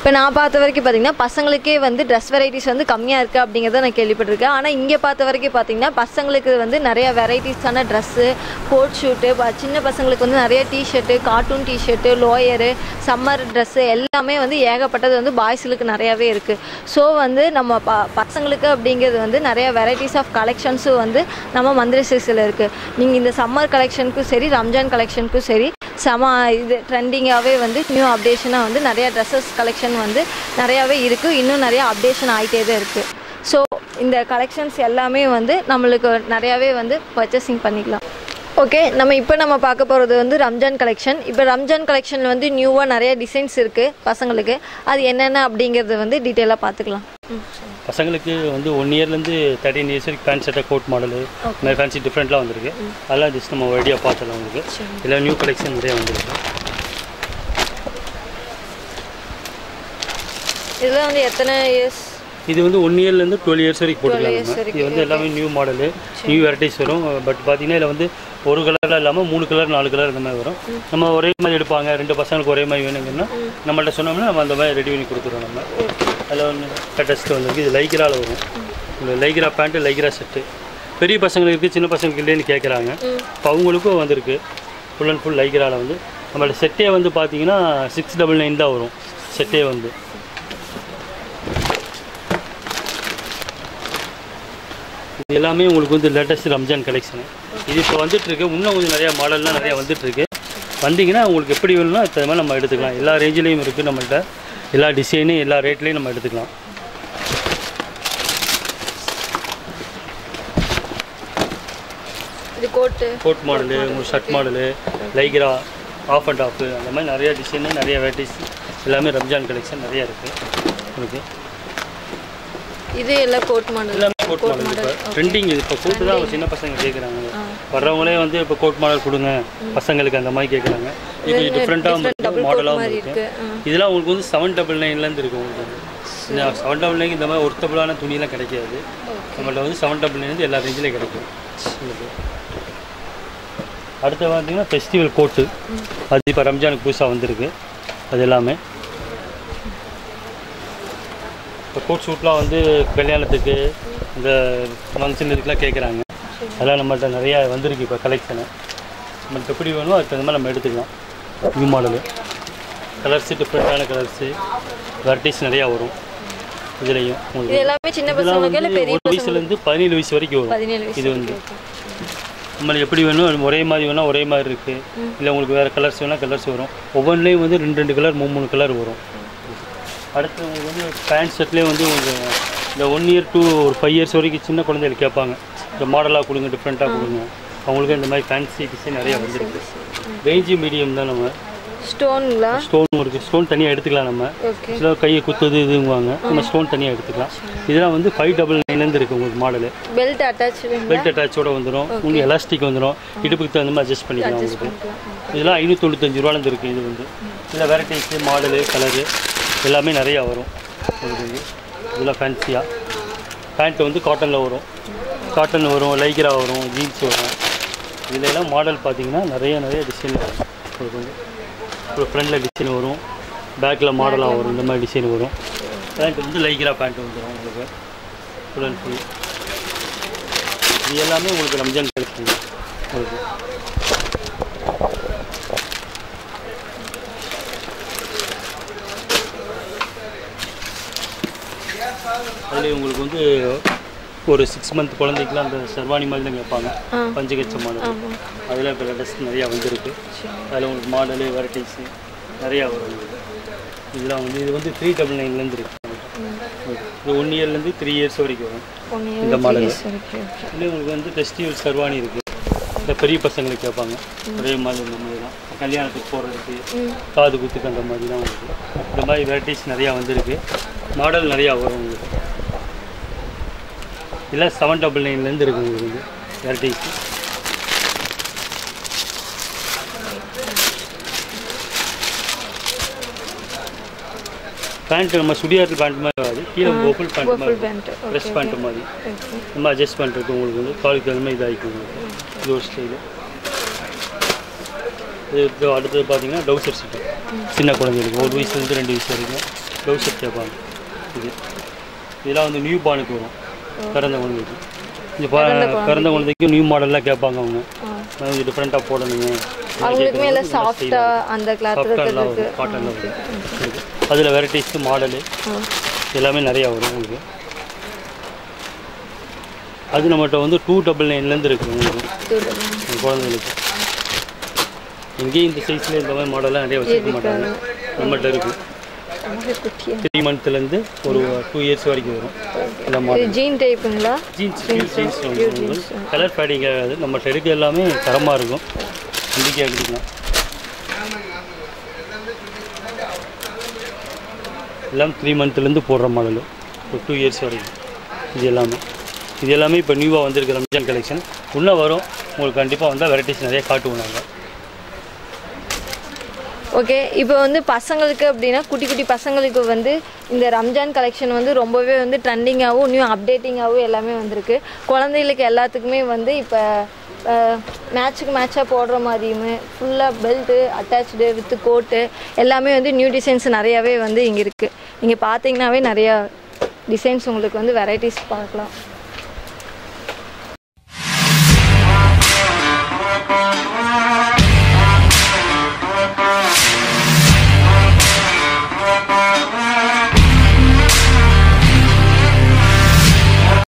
இப்போ நான் பார்த்த வரைக்கும் பார்த்தீங்கன்னா பசங்களுக்கே வந்து ட்ரெஸ் வெரைட்டிஸ் வந்து கம்மியாக இருக்குது அப்படிங்கிறத நான் கேள்விப்பட்டிருக்கேன் ஆனால் இங்கே பார்த்த வரைக்கும் பார்த்தீங்கன்னா பசங்களுக்கு வந்து நிறைய வெரைட்டிஸான ட்ரெஸ்ஸு கோட் ஷூட்டு சின்ன பசங்களுக்கு வந்து நிறைய T shirt cartoon T shirt lower summer dress எல்லாமே வந்து ஏகப்பட்டது வந்து பாய்ஸுக்கு நிறையாவே இருக்குது ஸோ வந்து நம்ம ப பசங்களுக்கு அப்படிங்கிறது வந்து நிறைய வெரைட்டிஸ் ஆஃப் கலெக்ஷன்ஸும் வந்து நம்ம மந்திரி சில்க்ஸில் இருக்குது நீங்கள் இந்த சம்மர் கலெக்ஷனுக்கும் சரி ரம்ஜான் கலெக்ஷனுக்கும் சரி செம இது ட்ரெண்டிங்காகவே வந்து நியூ அப்டேஷனாக வந்து நிறைய ட்ரெஸ்ஸஸ் கலெக்ஷன் வந்து நிறையாவே இருக்குது இன்னும் நிறைய அப்டேஷன் ஆகிட்டே தான் இருக்குது ஸோ இந்த கலெக்ஷன்ஸ் எல்லாமே வந்து நம்மளுக்கு நிறையாவே வந்து பர்ச்சேசிங் பண்ணிக்கலாம் ஓகே நம்ம இப்போ நம்ம பார்க்க போகிறது வந்து ரம்ஜான் கலெக்ஷன் இப்போ ரம்ஜான் கலெக்ஷன் வந்து நியூவாக நிறைய டிசைன்ஸ் இருக்குது பசங்களுக்கு அது என்னென்ன அப்படிங்கிறத வந்து டீட்டெயிலாக பார்த்துக்கலாம் பசங்களுக்கு வந்து ஒன் இயர்லேருந்து தேர்ட்டின் இயர்ஸ் வரைக்கும் பேண்ட் சட்டை கோட் மாடலு இந்த மாதிரி ஃபேன்சி டிஃப்ரெண்ட்லாம் வந்திருக்கு அதெல்லாம் ஜஸ்ட் நம்ம ஐடியா பார்த்துடலாம் உங்களுக்கு எல்லாம் நியூ கலெக்ஷன் நிறைய வந்திருக்கு இதெல்லாம் வந்து எத்தனை இயர்ஸ் இது வந்து ஒன் இயர்லேருந்து டுவெல் இயர்ஸ் வரைக்கும் போட்டுக்கலாம் years நம்ம வரைக்கும், இது வந்து எல்லாமே நியூ மாடலு நியூ வெரைட்டிஸ் வரும் பட் பார்த்தீங்கன்னா இதில் வந்து ஒரு கலரில் இல்லாமல் மூணு கலர் நாலு கலர் இந்த மாதிரி வரும் நம்ம ஒரே மாதிரி எடுப்பாங்க ரெண்டு பசங்களுக்கு ஒரே மாதிரி வேணுங்கன்னா நம்மள்ட்ட சொன்னோம்னா நம்ம அந்த மாதிரி ரெடி பண்ணி கொடுத்துருவோம் நம்ம அதில் ஒன்று கட்டஸ்ட் வந்திருக்கு இது லைக்ரால வரும் இந்த லைக்ரா பேண்ட்டு லைக்ரா செட்டு பெரிய பசங்களுக்கு இருக்குது சின்ன பசங்களுக்கு இல்லைன்னு கேட்குறாங்க இப்போ அவங்களுக்கும் வந்திருக்கு ஃபுல் அண்ட் ஃபுல் லைக்ரால வந்து நம்மளோட செட்டே வந்து பார்த்தீங்கன்னா சிக்ஸ் டபுள் நைன் தான் வரும் செட்டே வந்து இது எல்லாமே உங்களுக்கு வந்து லேட்டஸ்ட் ரம்ஜான் கலெக்ஷன் இது இப்போ வந்துட்டு இருக்கு இன்னும் கொஞ்சம் நிறைய மாடல்லாம் நிறைய வந்துட்டு இருக்கு வந்தீங்கன்னா உங்களுக்கு எப்படி வேணும்னா அது மாதிரி நம்ம எடுத்துக்கலாம் எல்லா ரேஞ்சிலையும் இருக்குது நம்மள்ட்ட எல்லா டிசைனு எல்லா ரேட்லேயும் நம்ம எடுத்துக்கலாம் இது கோட்டு கோட் மாடலு உங்களுக்கு shirt model lycra half and half அந்த மாதிரி நிறைய டிசைனு நிறைய வெரைட்டிஸ் எல்லாமே ரம்ஜான் கலெக்ஷன் நிறைய இருக்குது உங்களுக்கு இது எல்லாம் கோட் மாடல் எல்லாமே கோட் மாடல் இப்போ ட்ரெண்டிங் இது இப்போ கோட்டு தான் சின்ன பசங்க கேட்குறாங்க வர்றவங்களே வந்து இப்போ கோட் மாடல் கொடுங்க பசங்களுக்கு அந்த மாதிரி கேட்குறாங்க இது டிஃப்ரெண்ட்டாக டபுள் கோட் மாடலாகவும் மாதிரி இருக்கு இருக்கு ஆ. இதெல்லாம் உங்களுக்கு வந்து செவன் டபுள் நைன்லேருந்து இருக்குது உங்களுக்கு வந்து. இந்த செவன் டபுள் நைன் இந்த மாதிரி ஒர்த்தபுளான துணியெல்லாம் கிடைக்காது நம்மள்ட்ட வந்து செவன் டபுள் நைன் எல்லா ரேஞ்சிலையும் கிடைக்கும் உங்களுக்கு அடுத்து பார்த்தீங்கன்னா ஃபெஸ்டிவல் கோட்டு அது இப்போ ரம்ஜானுக்கு புதுசாக வந்திருக்கு அது எல்லாமே இப்போ கோட் ஷூட்லாம் வந்து கல்யாணத்துக்கு இந்த ஃபங்க்ஷன் இதுக்கெலாம் கேட்குறாங்க அதெல்லாம் நம்மள்ட்ட நிறையா வந்திருக்கு இப்போ கலெக்ஷனு நம்மளுக்கு எப்படி வேணுமோ அதுக்கு தகுந்த மாதிரி நம்ம எடுத்துக்கலாம் நியூ மாடலு கலர்ஸு டிஃப்ரெண்ட்டான கலர்ஸு வெரைட்டிஸ் நிறையா வரும் இதுலேயும் இது உங்களுக்கு எல்லாமே சின்ன இதெல்லாம் பசங்களுக்கு இல்லை வந்து பெரிய ஒரு வயசுலேருந்து பதினேழு வயசு வரைக்கும் வரும் பதினேழு வயசு இது வந்து நம்மளுக்கு எப்படி வேணும் ஒரே மாதிரி வேணால் ஒரே மாதிரி இருக்குது இல்லை உங்களுக்கு வேறு கலர்ஸ் வேணால் கலர்ஸ் வரும் ஒவ்வொன்றிலையும் வந்து ரெண்டு ரெண்டு கலர் மூணு மூணு கலர் வரும் அடுத்து உங்களுக்கு வந்து பேண்ட் ஷர்ட்லேயே வந்து உங்களுக்கு இந்த ஒன் இயர் டூ ஒரு ஃபைவ் இயர்ஸ் வரைக்கும் சின்ன குழந்தைகள் கேட்பாங்க இந்த மாடலாக கொடுங்க டிஃப்ரெண்ட்டாக கொடுங்க அவங்களுக்கு இந்த மாதிரி ஃபேன்சி டிசைன் நிறைய வந்துருக்கு ரேஞ்சு மீடியம் தான் நம்ம ஸ்டோன்ங்களா ஸ்டோன் இருக்குது ஸ்டோன் தனியாக எடுத்துக்கலாம் நம்ம ஓகே சில கையை குத்துது இதுங்குவாங்க நம்ம ஸ்டோன் தனியாக எடுத்துக்கலாம் இதெல்லாம் வந்து ஃபைவ் டபுள் நைன்லேருந்து இருக்குது உங்களுக்கு மாடலு பெல்ட் அட்டாச் பெல்ட் அட்டாச்சோட வந்துடும் உங்களுக்கு எலாஸ்டிக் வந்துடும் இடுப்புக்கு தகுந்த மாதிரி அட்ஜஸ்ட் பண்ணிக்கலாம் உங்களுக்கு இதெல்லாம் ஐநூற்றொண்ணூத்தஞ்சு ரூபாலேருந்து இருக்குது இது வந்து இதில் வெரைட்டிஸு மாடலு கலரு எல்லாமே நிறையா வரும் உங்களுக்கு வந்து இதெல்லாம் ஃபேன்சியாக பேண்ட் வந்து காட்டனில் வரும் காட்டன் வரும் லைக்ரா வரும் ஜீன்ஸ் வரும் இதுல எல்லாம் மாடல் பார்த்தீங்கன்னா நிறைய நிறைய டிசைன் வரும் உங்களுக்கு வந்து ஒரு ஃப்ரண்டில் டிசைன் வரும் பேக்கில் மாடலாக வரும் இந்த மாதிரி டிசைன் வரும் பேண்ட் வந்து லைக்ரா பேண்ட் வந்துடும் உங்களுக்கு ஃபுல் அண்ட் ஃபுல் இது எல்லாமே உங்களுக்கு ரம்ஜான் கிடைக்கும் உங்களுக்கு அதில் உங்களுக்கு வந்து ஒரு சிக்ஸ் மந்த் குழந்தைக்குலாம் அந்த சர்வாணி மாதிரி தான் கேட்பாங்க ஆ. பஞ்சகச்ச மாடல் ஆமாம் அதில் இப்போ லேட்டஸ்ட் நிறையா வந்திருக்கு அதில் உங்களுக்கு மாடலு வெரைட்டிஸு நிறையா வரும் உங்களுக்கு இதெல்லாம் வந்து இது வந்து த்ரீ டபுள் நைன்லேருந்து இருக்கு இது ஒன் இயர்லேருந்து த்ரீ இயர்ஸ் வரைக்கும் வரும் ஒன் இந்த மாடல் இயர் ஓகே ஓகே இன்னும் உங்களுக்கு வந்து ஃபெஸ்டிவல் சர்வாணி இருக்குது இந்த பெரிய பசங்களுக்கு கேட்பாங்க ஒரே மாதிரி இந்த மாதிரி தான் கல்யாணத்துக்கு போகிறதுக்கு காது குத்துக்கு அந்த மாதிரி தான் உங்களுக்கு இந்த மாதிரி வெரைட்டிஸ் நிறையா வந்திருக்கு மாடல் நிறையா வரும் உங்களுக்கு இல்லை செவன் டபுள் நைன்லேருந்து இருக்குது உங்களுக்கு வந்து வெரைட்டிஸ் பேண்ட் நம்ம சுடியார் பேண்ட் மாதிரி வராது கீழே ஓஃபுல் பேண்ட் மாதிரி ஃபுல் பேண்ட் ட்ரெஸ் பேண்ட் மாதிரி ஓகே நம்ம அட்ஜஸ்ட் பண்ணுறது உங்களுக்கு வந்து காலுக்கு தகுந்த மாதிரி இதாகிக்கும் உங்களுக்கு இது ஒரு ஸ்டைலு இது இப்போ அடுத்தது பார்த்தீங்கன்னா டவுசர் செட்டு சின்ன குழந்தைகளுக்கு ஒரு வயசுலேருந்து ரெண்டு வயசு வரைக்கும் ப்ளவுஸ் செட் கேட்பாங்க இது இதெல்லாம் வந்து நியூ பார்னுக்கு வரும் பிறந்த குழந்தைக்கு இந்த பா பிறந்த குழந்தைக்கு நியூ மாடல்லாம் கேட்பாங்க அவங்க நான் கொஞ்சம் டிஃப்ரெண்ட்டாக போடணுங்க அவங்களுக்குமே எல்லாம் சாஃப்டாக அந்த கிளாத் சாஃப்டாக இருக்கிறதுக்கு வரும் காட்டனில் வரும் அதில் வெரைட்டிஸ் மாடலு எல்லாமே நிறையா வரும் உங்களுக்கு அது நம்மகிட்ட வந்து டூ டபுள் நைன்லேருந்து இருக்குது உங்களுக்கு உங்க குழந்தைங்களுக்கு இங்கேயும் இந்த சைஸில் இந்த மாதிரி மாடல்லாம் நிறைய வச்சுருக்க மாட்டாங்க நம்மகிட்ட இருக்குது குட்டியாக த்ரீ மந்த்லேருந்து ஒரு டூ இயர்ஸ் வரைக்கும் வரும் இந்த மாடல் இது ஜீன் டைப்புங்களா ஜீன்ஸ் ஜீன்ஸ் வந்து கலர் ஃபேடிங் ஆகாது நம்ம எடுக்க எல்லாமே தரமாக இருக்கும் நம்பிக்கையாக எடுத்துக்கலாம் எல்லாம் த்ரீ மந்த்லேருந்து போடுற மாடலு ஒரு டூ இயர்ஸ் வரைக்கும் இது எல்லாமே இது எல்லாமே இப்போ நியூவாக வந்திருக்க ரம்ஜான் கலெக்ஷன் இன்னும் வரும் உங்களுக்கு கண்டிப்பாக வந்தால் வெரைட்டிஸ் நிறைய காட்டுவோம் நாங்கள் ஓகே இப்போ வந்து பசங்களுக்கு அப்படின்னா குட்டி குட்டி பசங்களுக்கு வந்து இந்த ரம்ஜான் கலெக்ஷன் வந்து ரொம்பவே வந்து ட்ரெண்டிங்காகவும் நியூ அப்டேட்டிங்காகவும் எல்லாமே வந்திருக்கு குழந்தைகளுக்கு எல்லாத்துக்குமே வந்து இப்போ மேட்ச்சுக்கு மேட்சாக போடுற மாதிரியுமே ஃபுல்லாக பெல்ட்டு அட்டாச்சு வித் கோட்டு எல்லாமே வந்து நியூ டிசைன்ஸ் நிறையாவே வந்து இங்கே இருக்குது இங்கே பார்த்தீங்கன்னாவே நிறையா டிசைன்ஸ் உங்களுக்கு வந்து வெரைட்டிஸ் பார்க்கலாம்